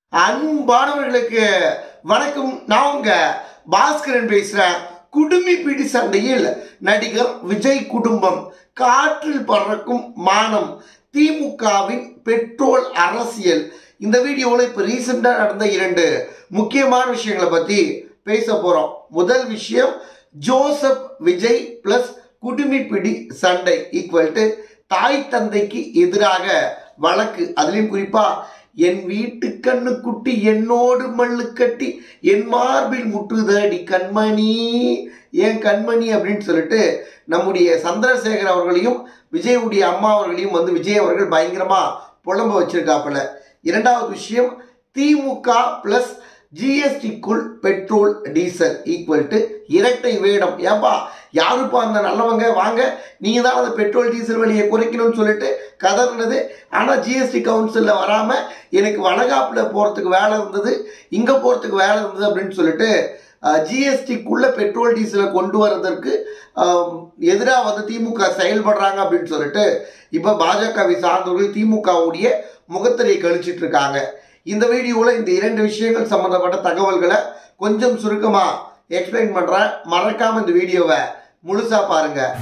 அன்பானவர்களுக்கு வணக்கம் நான் உங்க பாஸ்கரன் பேசுறேன் குடுமி பிடி சண்டையில் நடிகர் விஜய் குடும்பம் காற்றில் பறக்கும் மானம் திமுகவின் பெட்ரோல் அரசியல் இந்த வீடியோவில் இப்போ ரீசெண்டாக நடந்த இரண்டு முக்கியமான விஷயங்களை பற்றி பேச போகிறோம் முதல் விஷயம் ஜோசப் விஜய் ப்ளஸ் குடுமிப்பிடி சண்டை ஈக்குவல் டு தாய் தந்தைக்கு எதிராக வழக்கு அதுலேயும் குறிப்பாக என் வீட்டு கண்ணு குட்டி என்னோடு மல்லு கட்டி என் மார்பில் முட்டுதடி கண்மணி ஏன் கண்மணி அப்படின்னு சொல்லிட்டு நம்முடைய சந்திரசேகர் அவர்களையும் விஜயுடைய அம்மா அவர்களையும் வந்து விஜய் அவர்கள் பயங்கரமா புலம்ப வச்சிருக்காப்புல இரண்டாவது விஷயம் திமுக பிளஸ் ஜிஎஸ்டிக்குள் பெட்ரோல் டீசல் ஈக்குவல் டு இரட்டை வேடம் ஏன்பா யாருப்பா அந்த நல்லவங்க வாங்க நீங்கள் தான் அந்த பெட்ரோல் டீசல் விலையை குறைக்கணும்னு சொல்லிட்டு கதறினது ஆனால் ஜிஎஸ்டி கவுன்சிலில் வராமல் எனக்கு வளகாப்பில் போகிறதுக்கு வேலை இருந்தது இங்கே போகிறதுக்கு வேலை இருந்தது அப்படின்னு சொல்லிட்டு ஜிஎஸ்டிக்குள்ளே பெட்ரோல் டீசலை கொண்டு வரதற்கு எதிராக வந்து திமுக செயல்படுறாங்க அப்படின்னு சொல்லிட்டு இப்போ பாஜகவை சார்ந்தவர்கள் திமுகவுடைய முகத்திரையை கழிச்சிட்டு இருக்காங்க இந்த வீடியோவில் இந்த இரண்டு விஷயங்கள் சம்மந்தப்பட்ட தகவல்களை கொஞ்சம் சுருக்கமாக எக்ஸ்பிளைன் பண்ணுறேன் மறக்காமல் இந்த வீடியோவை முழுசாக பாருங்கள்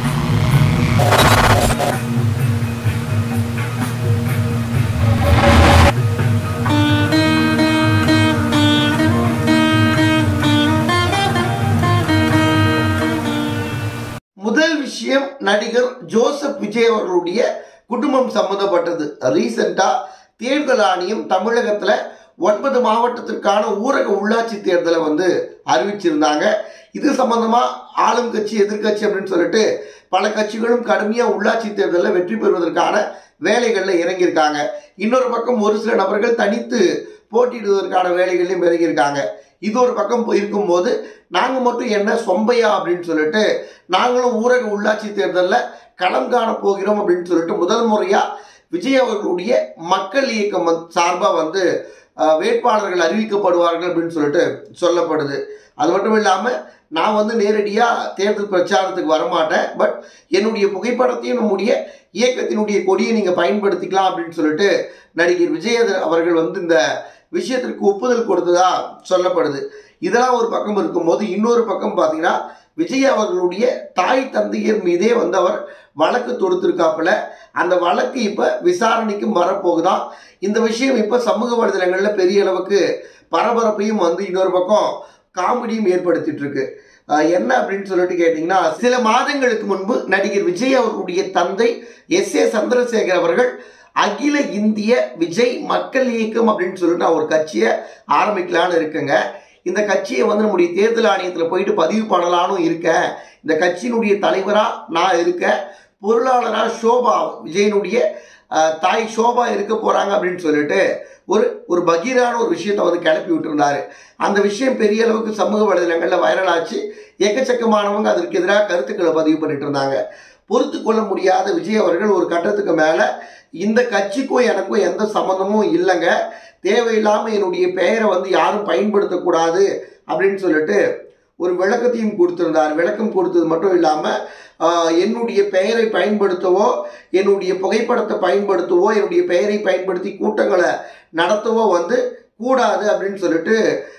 முதல் விஷயம் நடிகர் ஜோசப் விஜய் அவர்களுடைய குடும்பம் சம்பந்தப்பட்டது ரீசெண்டாக தேர்தல் ஆணையம் தமிழகத்தில் ஒன்பது மாவட்டத்திற்கான ஊரக உள்ளாட்சி தேர்தலை வந்து அறிவிச்சிருந்தாங்க இது சம்பந்தமாக ஆளும் கட்சி எதிர்கட்சி அப்படின்னு சொல்லிட்டு பல கட்சிகளும் கடுமையாக உள்ளாட்சி தேர்தலில் வெற்றி பெறுவதற்கான வேலைகளில் இறங்கியிருக்காங்க இன்னொரு பக்கம் ஒரு சில நபர்கள் தனித்து போட்டியிடுவதற்கான வேலைகளையும் இறங்கியிருக்காங்க இது ஒரு பக்கம் இருக்கும்போது நாங்கள் மட்டும் என்ன சொம்பையா அப்படின்னு சொல்லிட்டு நாங்களும் ஊரக உள்ளாட்சி தேர்தலில் களம் காண போகிறோம் அப்படின்னு சொல்லிட்டு முதல் முறையாக விஜய் அவர்களுடைய மக்கள் இயக்கம் சார்பாக வந்து வேட்பாளர்கள் அறிவிக்கப்படுவார்கள் அப்படின்னு சொல்லிட்டு சொல்லப்படுது அது மட்டும் இல்லாமல் நான் வந்து நேரடியாக தேர்தல் பிரச்சாரத்துக்கு வரமாட்டேன் பட் என்னுடைய புகைப்படத்தையும் நம்முடைய இயக்கத்தினுடைய கொடியை நீங்கள் பயன்படுத்திக்கலாம் அப்படின்னு சொல்லிட்டு நடிகர் விஜய் அவர்கள் வந்து இந்த விஷயத்திற்கு ஒப்புதல் கொடுத்ததா சொல்லப்படுது இதெல்லாம் ஒரு பக்கம் இருக்கும்போது இன்னொரு பக்கம் பார்த்தீங்கன்னா விஜய் அவர்களுடைய தாய் தந்தையர் மீதே வந்து அவர் வழக்கு தொடுத்திருக்காப்புல அந்த வழக்கு இப்போ விசாரணைக்கும் வரப்போகுதான் இந்த விஷயம் இப்போ சமூக வலைதளங்களில் பெரிய அளவுக்கு பரபரப்பையும் வந்து இன்னொரு பக்கம் காமெடியும் ஏற்படுத்திட்டு இருக்கு என்ன அப்படின்னு சொல்லிட்டு கேட்டிங்கன்னா சில மாதங்களுக்கு முன்பு நடிகர் விஜய் அவர்களுடைய தந்தை எஸ் ஏ சந்திரசேகர் அவர்கள் அகில இந்திய விஜய் மக்கள் இயக்கம் அப்படின்னு சொல்லிட்டு நான் ஒரு கட்சியை ஆரம்பிக்கலான்னு இருக்குங்க இந்த கட்சியை வந்து நம்முடைய தேர்தல் ஆணையத்தில் போயிட்டு பதிவு பண்ணலான்னு இருக்கேன் இந்த கட்சியினுடைய தலைவராக நான் இருக்கேன் பொருளாளராக ஷோபா விஜயனுடைய தாய் ஷோபா இருக்க போகிறாங்க அப்படின்னு சொல்லிட்டு ஒரு ஒரு பகீரான ஒரு விஷயத்தை வந்து கிளப்பி விட்டுருந்தாரு அந்த விஷயம் பெரிய அளவுக்கு சமூக வலைதளங்களில் வைரலாச்சு எக்கச்சக்கமானவங்க அதற்கு எதிராக கருத்துக்களை பதிவு பண்ணிட்டு இருந்தாங்க பொறுத்து கொள்ள முடியாத விஜய் அவர்கள் ஒரு கட்டத்துக்கு மேலே இந்த கட்சிக்கும் எனக்கும் எந்த சம்மந்தமும் இல்லைங்க தேவையில்லாமல் என்னுடைய பெயரை வந்து யாரும் பயன்படுத்தக்கூடாது அப்படின்னு சொல்லிட்டு ஒரு விளக்கத்தையும் கொடுத்திருந்தார் விளக்கம் கொடுத்தது மட்டும் இல்லாமல் என்னுடைய பெயரை பயன்படுத்தவோ என்னுடைய புகைப்படத்தை பயன்படுத்தவோ என்னுடைய பெயரை பயன்படுத்தி கூட்டங்களை நடத்தவோ வந்து கூடாது அப்படின்னு சொல்லிட்டு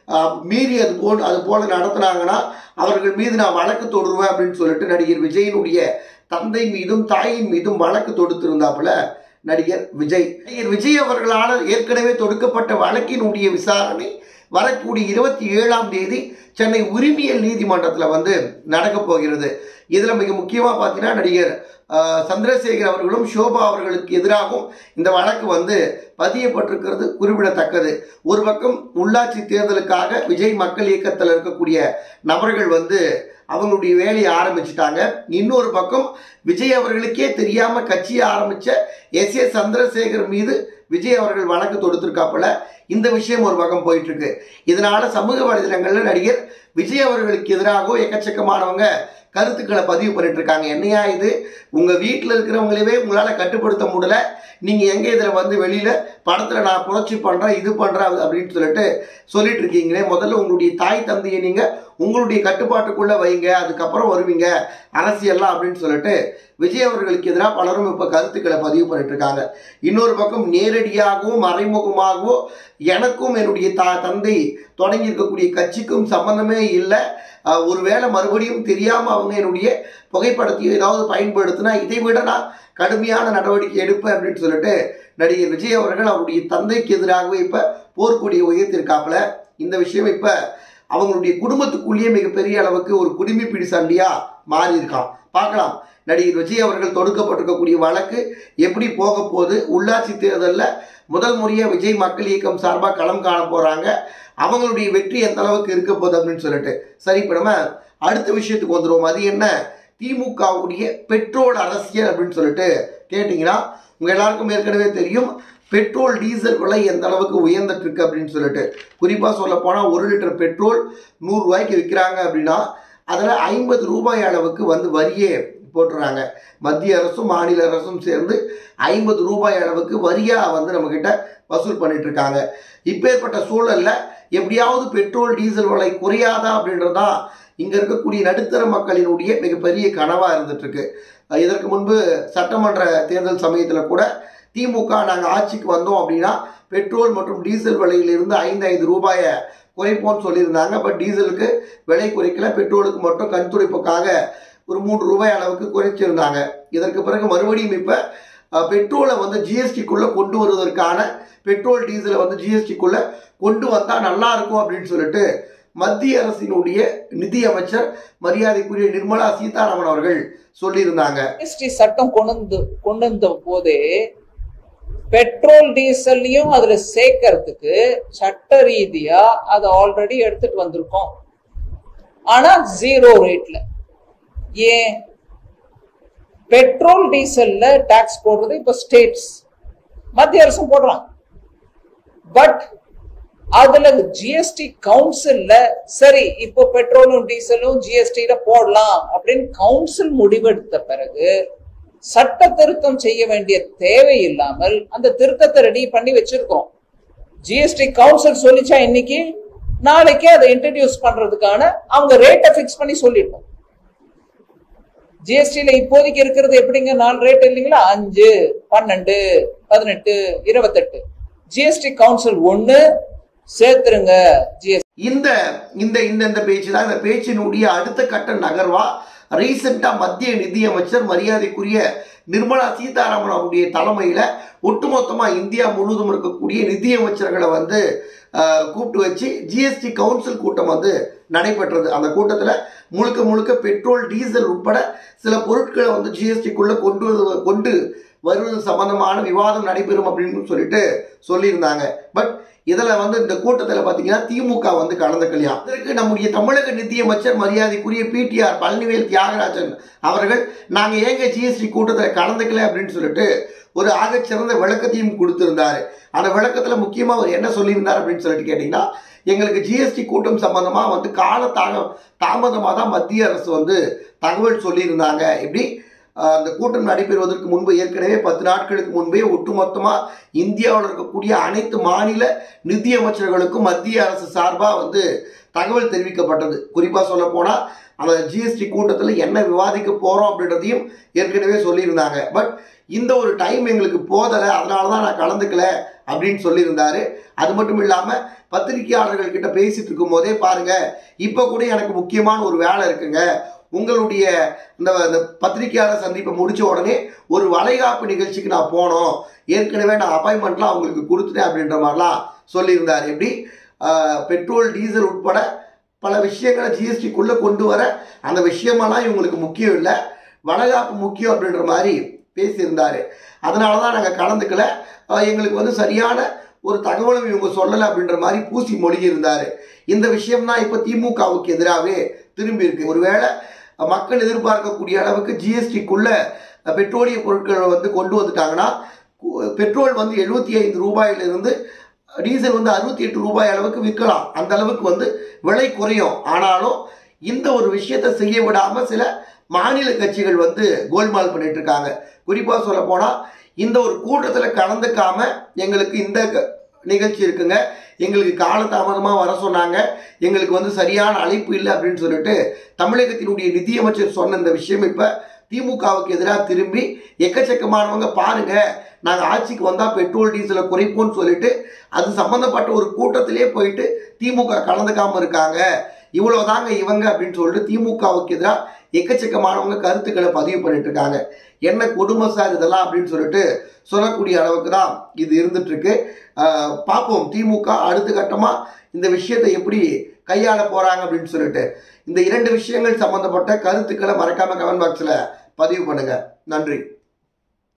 மீறி அது போல் அது போல் நடத்துனாங்கன்னா அவர்கள் மீது நான் வழக்கு தொடுவேன் அப்படின்னு சொல்லிட்டு நடிகர் விஜயனுடைய தந்தை மீதும் தாயின் மீதும் வழக்கு தொடுத்திருந்தாப்புல நடிகர் விஜய் நடிகர் விஜய் அவர்களால் ஏற்கனவே தொடுக்கப்பட்ட வழக்கினுடைய விசாரணை வரக்கூடிய இருபத்தி ஏழாம் தேதி சென்னை உரிமையல் நீதிமன்றத்தில் வந்து நடக்க போகிறது இதில் மிக முக்கியமாக பார்த்தீங்கன்னா நடிகர் சந்திரசேகர் அவர்களும் ஷோபா அவர்களுக்கு எதிராகவும் இந்த வழக்கு வந்து பதியப்பட்டிருக்கிறது குறிப்பிடத்தக்கது ஒரு பக்கம் உள்ளாட்சி தேர்தலுக்காக விஜய் மக்கள் இயக்கத்தில் இருக்கக்கூடிய நபர்கள் வந்து அவங்களுடைய வேலையை ஆரம்பிச்சிட்டாங்க இன்னொரு பக்கம் விஜய் அவர்களுக்கே தெரியாம கட்சியை ஆரம்பிச்ச எஸ் ஏ சந்திரசேகர் மீது விஜய் அவர்கள் வழக்கு தொடுத்திருக்காப்புல இந்த விஷயம் ஒரு பக்கம் போயிட்டு இருக்கு இதனால சமூக வலைதளங்கள்ல நடிகர் விஜய் அவர்களுக்கு எதிராக எக்கச்சக்கமானவங்க கருத்துக்களை பதிவு பண்ணிட்டு இருக்காங்க என்னையா இது உங்க வீட்டில் இருக்கிறவங்களவே உங்களால கட்டுப்படுத்த முடியல நீங்க எங்க இதுல வந்து வெளியில படத்துல நான் புரட்சி பண்றேன் இது பண்றேன் அப்படின்னு சொல்லிட்டு சொல்லிட்டு இருக்கீங்களே முதல்ல உங்களுடைய தாய் தந்தையை நீங்க உங்களுடைய கட்டுப்பாட்டுக்குள்ள வைங்க அதுக்கப்புறம் வருவீங்க அரசியல்லாம் அப்படின்னு சொல்லிட்டு விஜய் அவர்களுக்கு எதிராக பலரும் இப்ப கருத்துக்களை பதிவு பண்ணிட்டு இருக்காங்க இன்னொரு பக்கம் நேரடியாகவும் மறைமுகமாகவும் எனக்கும் என்னுடைய தா தந்தை தொடங்கி இருக்கக்கூடிய கட்சிக்கும் சம்பந்தமே இல்லை அஹ், ஒருவேளை மறுபடியும் தெரியாம அவங்க என்னுடைய புகைப்படத்தையும் ஏதாவது பயன்படுத்தினா இதை விட நான் கடுமையான நடவடிக்கை எடுப்பேன் அப்படின்னு சொல்லிட்டு நடிகர் விஜய் அவர்கள் அவருடைய தந்தைக்கு எதிராகவே இப்ப போர்க்கொடியை உயர்த்திருக்காப்புல இந்த விஷயம் இப்ப அவங்களுடைய குடும்பத்துக்குள்ளேயே மிகப்பெரிய அளவுக்கு ஒரு குடிமை பிடி சண்டையா மாறி இருக்கான் பார்க்கலாம் நடிகர் விஜய் அவர்கள் தொடுக்கப்பட்டிருக்கக்கூடிய வழக்கு எப்படி போக போகுது உள்ளாட்சி தேர்தலில் முதல் முறையாக விஜய் மக்கள் இயக்கம் சார்பாக களம் காண போகிறாங்க அவங்களுடைய வெற்றி எந்த அளவுக்கு இருக்க போகுது அப்படின்னு சொல்லிட்டு சரி இப்போ நம்ம அடுத்த விஷயத்துக்கு வந்துடுவோம் அது என்ன திமுகவுடைய பெட்ரோல் அரசியல் அப்படின்னு சொல்லிட்டு கேட்டிங்கன்னா உங்கள் எல்லாருக்கும் ஏற்கனவே தெரியும் பெட்ரோல் டீசல் விலை எந்த அளவுக்கு உயர்ந்துட்டு இருக்கு அப்படின்னு சொல்லிட்டு குறிப்பாக சொல்ல போனால் ஒரு லிட்டர் பெட்ரோல் நூறுரூவாய்க்கு விற்கிறாங்க அப்படின்னா அதில் ஐம்பது ரூபாய் அளவுக்கு வந்து வரியே போட்டுறாங்க மத்திய அரசும் மாநில அரசும் சேர்ந்து ஐம்பது ரூபாய் அளவுக்கு வரியாக வந்து நம்மக்கிட்ட வசூல் பண்ணிட்டு இருக்காங்க இப்பேற்பட்ட சூழல்ல எப்படியாவது பெட்ரோல் டீசல் விலை குறையாதா அப்படின்றதான் இங்க இருக்கக்கூடிய நடுத்தர மக்களினுடைய மிகப்பெரிய கனவா இருந்துட்டு இருக்கு அஹ் இதற்கு முன்பு சட்டமன்ற தேர்தல் சமயத்துல கூட திமுக நாங்கள் ஆட்சிக்கு வந்தோம் அப்படின்னா பெட்ரோல் மற்றும் டீசல் விலையிலிருந்து ஐந்து ஐந்து ரூபாயை குறைப்போம்னு சொல்லியிருந்தாங்க பட் டீசலுக்கு விலை குறைக்கல பெட்ரோலுக்கு மட்டும் கண் துடைப்புக்காக ஒரு மூன்று ரூபாய் அளவுக்கு குறைச்சிருந்தாங்க இதற்கு பிறகு மறுபடியும் இப்போ பெட்ரோலை வந்து ஜிஎஸ்டிக்குள்ளே கொண்டு வருவதற்கான பெட்ரோல் டீசலை வந்து ஜிஎஸ்டிக்குள்ளே கொண்டு வந்தால் நல்லா இருக்கும் அப்படின்னு சொல்லிட்டு மத்திய அரசினுடைய நிதி அமைச்சர் மரியாதைக்குரிய நிர்மலா சீதாராமன் அவர்கள் சொல்லியிருந்தாங்க ஜிஎஸ்டி சட்டம் கொண்டு வந்து கொண்டு வந்த போதே பெட்ரோல் டீசல்லையும் அதுல சேர்க்கறதுக்கு சட்ட ரீதியா அதை ஆல்ரெடி எடுத்துட்டு வந்திருக்கோம் ஆனா ஜீரோ ரேட்ல ஏன் பெட்ரோல் டீசல்ல டாக்ஸ் போடுறது இப்ப ஸ்டேட்ஸ் மத்திய அரசும் போடுறாங்க பட் அதுல ஜிஎஸ்டி கவுன்சில்ல சரி இப்போ பெட்ரோலும் டீசலும் ஜிஎஸ்டில போடலாம் அப்படின்னு கவுன்சில் முடிவெடுத்த பிறகு சட்ட திருத்தம் செய்ய வேண்டிய தேவை இல்லாமல் அந்த திருத்தத்தை ரெடி பண்ணி வச்சிருக்கோம் ஜிஎஸ்டி கவுன்சில் சொல்லிச்சா இன்னைக்கு நாளைக்கே அதை இன்ட்ரடியூஸ் பண்றதுக்கான அவங்க ரேட்டை ஃபிக்ஸ் பண்ணி சொல்லிட்டோம் ஜிஎஸ்டில இப்போதைக்கு இருக்கிறது எப்படிங்க நாலு ரேட் இல்லைங்களா அஞ்சு பன்னெண்டு பதினெட்டு இருபத்தெட்டு ஜிஎஸ்டி கவுன்சில் ஒண்ணு சேர்த்துருங்க ஜிஎஸ்டி இந்த இந்த இந்த இந்த பேச்சு தான் இந்த பேச்சினுடைய அடுத்த கட்ட நகர்வா ரீசெண்டா மத்திய நிதியமைச்சர் மரியாதைக்குரிய நிர்மலா சீதாராமன் அவருடைய தலைமையில ஒட்டுமொத்தமா இந்தியா முழுவதும் இருக்கக்கூடிய நிதியமைச்சர்களை வந்து ஆஹ், கூப்பிட்டு வச்சு ஜிஎஸ்டி கவுன்சில் கூட்டம் வந்து நடைபெற்றது அந்த கூட்டத்தில் முழுக்க முழுக்க பெட்ரோல் டீசல் உட்பட சில பொருட்களை வந்து ஜிஎஸ்டிக்குள்ள கொண்டு வருவது- கொண்டு வருவது சம்பந்தமான விவாதம் நடைபெறும் அப்படின்னு சொல்லிட்டு சொல்லியிருந்தாங்க பட் இதில் வந்து இந்த கூட்டத்தில் பார்த்தீங்கன்னா திமுக வந்து கலந்துக்கலையா இதற்கு நம்முடைய தமிழக நிதியமைச்சர் மரியாதைக்குரிய பிடிஆர் பழனிவேல் தியாகராஜன் அவர்கள் நாங்கள் ஏங்க ஜிஎஸ்டி கூட்டத்தில் கலந்துக்கல அப்படின்னு சொல்லிட்டு ஒரு ஆகச்சிறந்த விளக்கத்தையும் கொடுத்திருந்தாரு அந்த விளக்கத்தில் முக்கியமாக அவர் என்ன சொல்லியிருந்தார் அப்படின்னு சொல்லிட்டு கேட்டிங்கன்னா எங்களுக்கு ஜிஎஸ்டி கூட்டம் சம்பந்தமாக வந்து கால தாக தாமதமாக தான் மத்திய அரசு வந்து தகவல் சொல்லியிருந்தாங்க இப்படி ஆஹ், அந்த கூட்டம் நடைபெறுவதற்கு முன்பு ஏற்கனவே பத்து நாட்களுக்கு முன்பே ஒட்டுமொத்தமாக இந்தியாவில் இருக்கக்கூடிய அனைத்து மாநில நிதியமைச்சர்களுக்கும் மத்திய அரசு சார்பாக வந்து தகவல் தெரிவிக்கப்பட்டது குறிப்பாக சொல்ல போனால் அந்த ஜிஎஸ்டி கூட்டத்தில் என்ன விவாதிக்க போகிறோம் அப்படின்றதையும் ஏற்கனவே சொல்லியிருந்தாங்க பட் இந்த ஒரு டைம் எங்களுக்கு போதலை அதனால தான் நான் கலந்துக்கல அப்படின்னு சொல்லியிருந்தாரு அது மட்டும் இல்லாமல் பத்திரிகையாளர்கள் கிட்ட பேசிட்டு இருக்கும் போதே பாருங்க இப்போ கூட எனக்கு முக்கியமான ஒரு வேலை இருக்குங்க உங்களுடைய இந்த இந்த பத்திரிகையாளர் சந்திப்பை முடிச்ச உடனே ஒரு வளைகாப்பு நிகழ்ச்சிக்கு நான் போனோம் ஏற்கனவே நான் அப்பாயின்மெண்ட்லாம் அவங்களுக்கு கொடுத்துட்டேன் அப்படின்ற மாதிரிலாம் சொல்லியிருந்தார் எப்படி ஆஹ், பெட்ரோல் டீசல் உட்பட பல விஷயங்களை ஜிஎஸ்டிக்குள்ளே கொண்டு வர அந்த விஷயமெல்லாம் இவங்களுக்கு முக்கியம் இல்லை வளைகாப்பு முக்கியம் அப்படின்ற மாதிரி பேசியிருந்தார் அதனால தான் நாங்கள் கலந்துக்கல ஆஹ், எங்களுக்கு வந்து சரியான ஒரு தகவலும் இவங்க சொல்லலை அப்படின்ற மாதிரி பூசி மொழியிருந்தார் இந்த விஷயம் தான் இப்போ திமுகவுக்கு எதிராகவே திரும்பி இருக்கு ஒருவேளை மக்கள் எதிர்பார்க்கக்கூடிய அளவுக்கு ஜிஎஸ்டிக்குள்ள பெட்ரோலிய பொருட்களை வந்து கொண்டு வந்துட்டாங்கன்னா கு- பெட்ரோல் வந்து எழுபத்தி ஐந்து ரூபாயிலிருந்து டீசல் வந்து அறுபத்தி எட்டு ரூபாய் அளவுக்கு விற்கலாம் அந்த அளவுக்கு வந்து விலை குறையும் ஆனாலும் இந்த ஒரு விஷயத்தை செய்ய விடாம சில மாநில கட்சிகள் வந்து கோல்மால் பண்ணிட்டு இருக்காங்க குறிப்பாக சொல்ல போனால் இந்த ஒரு கூட்டத்தில் கலந்துக்காம எங்களுக்கு இந்த க- நிகழ்ச்சி இருக்குங்க எங்களுக்கு காலதாமதமாக வர சொன்னாங்க எங்களுக்கு வந்து சரியான அழைப்பு இல்லை அப்படின்னு சொல்லிட்டு தமிழகத்தினுடைய நிதியமைச்சர் சொன்ன இந்த விஷயம் இப்போ திமுகவுக்கு எதிராக திரும்பி எக்கச்சக்கமானவங்க பாருங்க நாங்கள் ஆட்சிக்கு வந்தால் பெட்ரோல் டீசலை குறைப்போம்னு சொல்லிட்டு அது சம்பந்தப்பட்ட ஒரு கூட்டத்திலே போயிட்டு திமுக கலந்துக்காம இருக்காங்க இவ்வளவுதாங்க இவங்க அப்படின்னு சொல்லிட்டு திமுகவுக்கு எதிராக எக்கச்சக்கமானவங்க கருத்துக்களை பதிவு பண்ணிட்டு இருக்காங்க என்ன கொடுமை சார் இதெல்லாம் அப்படின்னு சொல்லிட்டு சொல்லக்கூடிய அளவுக்கு தான் இது இருந்துட்டு இருக்கு ஆஹ் பார்ப்போம் திமுக அடுத்த கட்டமா இந்த விஷயத்தை எப்படி கையாள போறாங்க அப்படின்னு சொல்லிட்டு இந்த இரண்டு விஷயங்கள் சம்பந்தப்பட்ட கருத்துக்களை மறக்காம கமெண்ட் பாக்ஸ்ல பதிவு பண்ணுங்க நன்றி